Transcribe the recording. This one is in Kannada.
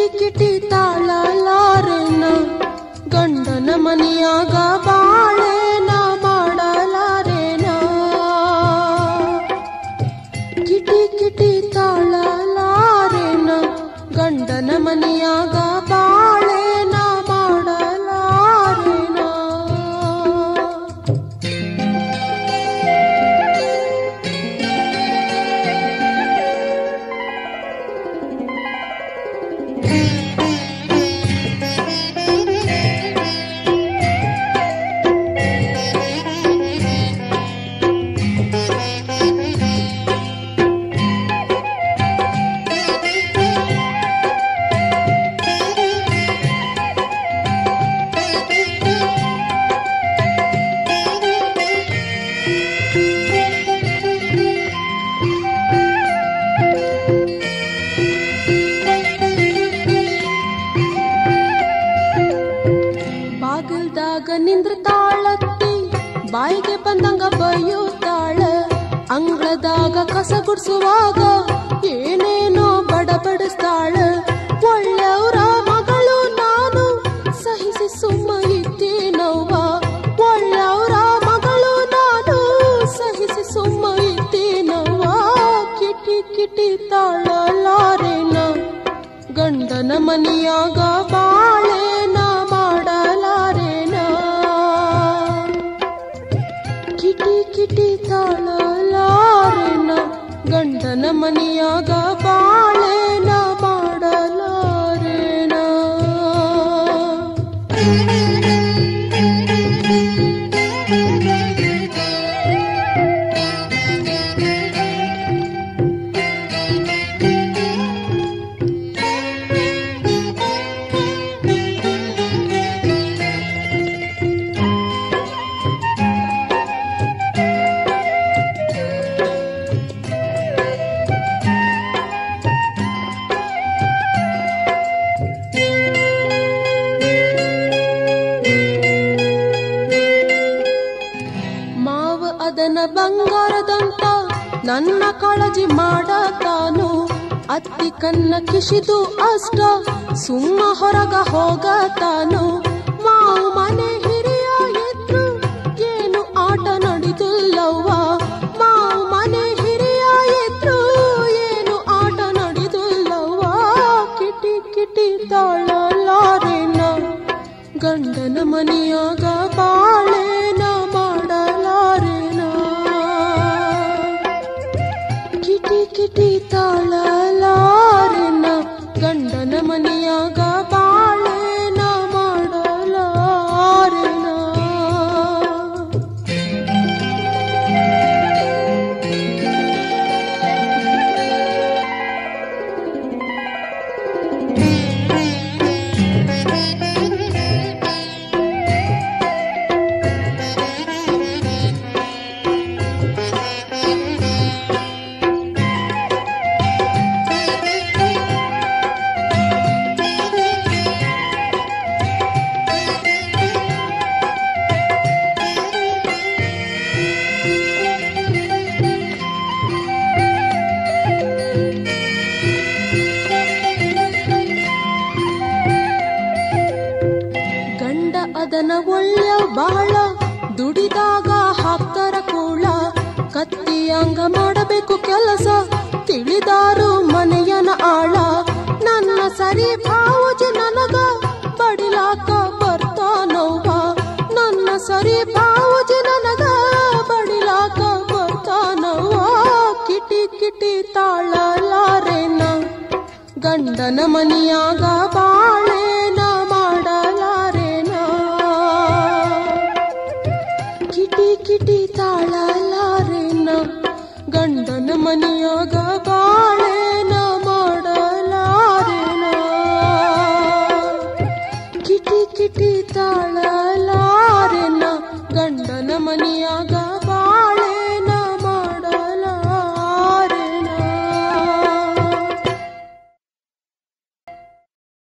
ಕಿಟಿ ತಾಳಲಾರೆನ ಗಂಡನ ಮನಿಯಾಗ ಬಾಳೆನ ಮಾಡಲಾರೆನ ಕಿಟಿ ಕಿಟಿ ತಾಳಲಾರೆನ ಗಂಡನ ಮನಿಯಾಗ ಬಾಳೆನ ಮಾಡಲಾರೆನ ಬಾಗಿಲ್ದಾಗ ನಿಂದ್ರ ತಾಳತ್ತಿ ಬಾಯಿಗೆ ಬಂದಂಗ ಬೈಯುತ್ತಾಳ ಅಂಗಳದಾಗ ಕಸ ಗುಡ್ಸುವಾಗ ಏನೇನೋ ಬಡಬಡಿಸ್ತಾಳ ಒಳ್ಳೆಯವರ ಮಗಳು ನಾನು ಸಹಿಸಿ ಸುಮ್ಮ ಇದ್ದೇನವ್ವ ಒಳ್ಳೆಯವರ ಮಗಳು ನಾನು ಸಹಿಸಿ ಸುಮ್ಮ ಇದ್ದೇನವ್ವ ಕಿಟಿ ಕಿಟಿ ತಾಳಲಾರೆನ ಗಂಡನ ಮನಿಯಾಗ ಬಾಳೆನ ಮಾಡಲಾರೆನ ಕಿಟಿ ಕಿಟಿ ತಾಳಲಾರೆನ ಗಂಡನ ಮನಿಯಾಗ ಬಾಳೆನ ಮಾಡಲಾರೆನ ಮಾವ ಅದನ ಬಂಗಾರದಂತ ನನ್ನ ಕಾಳಜಿ ಮಾಡತಾನು ಅತ್ತಿ ಕನ್ನ ಕಿಶಿದು ಅಷ್ಟ ಸುಮ್ಮ ಹೊರಗ ಹೋಗತಾನು ಮಾವು ಮನೆ ಹಿರಿಯ ಎದ್ರು ಏನು ಆಟ ನಡೆದಿಲ್ಲವ್ವ ಮಾವು ಮನೆ ಹಿರಿಯ ಎದ್ರು ಏನು ಆಟ ನಡೆದಿಲ್ಲವ್ವ ಕಿಟಿ ಕಿಟಿ ತಾಳಲಾರೆನ ಗಂಡನ ಮನೆಯಾಗ ಬಾಳೆನ ಮಾಡಲಾರೆನ ಕಿಟಿ ಕಿಟಿ ತಾಳಲಾರೆನ ಗಂಡನ ಮನೆಯಾಗ ಬಾಳೆನ ಮಾಡಲಾರೆನ ಗಂಡ ಅದನ ಒಳ್ಳೆ ಬಾಳ ದುಡಿದಾಗ ಹಾಕ್ತಾರ ಕೂಳ ಕತ್ತಿಯಂಗ ಮಾಡಬೇಕು ಕೆಲಸ ತಿಳಿದಾರು ಮನೆಯನ ಆಳ ನನ್ನ ಸರಿ ಭಾವಜಿ ನನಗ ಬಡಿಲಾಕ ಬರ್ತಾನವ್ವ ನನ್ನ ಸರಿ ಭಾವಜಿ ನನಗ ಬಡಿಲಾಕ ಬರ್ತಾನವ್ವ ಕಿಟಿ ಕಿಟಿ ತಾಳಲಾರೆನ ಗಂಡನ ಮನಿಯಾಗ ಬಾಳೆನ ಮಾಡಲಾರೆನ ಕಿಟಿ ಕಿಟಿ ತಾಳಲಾರೆನ ಗಂಡನ ಮನಿಯಾಗ ಬಾಳೆನ ಮಾಡಲಾರೆನ ಕಿಟಿ ಕಿಟಿ ತಾಳ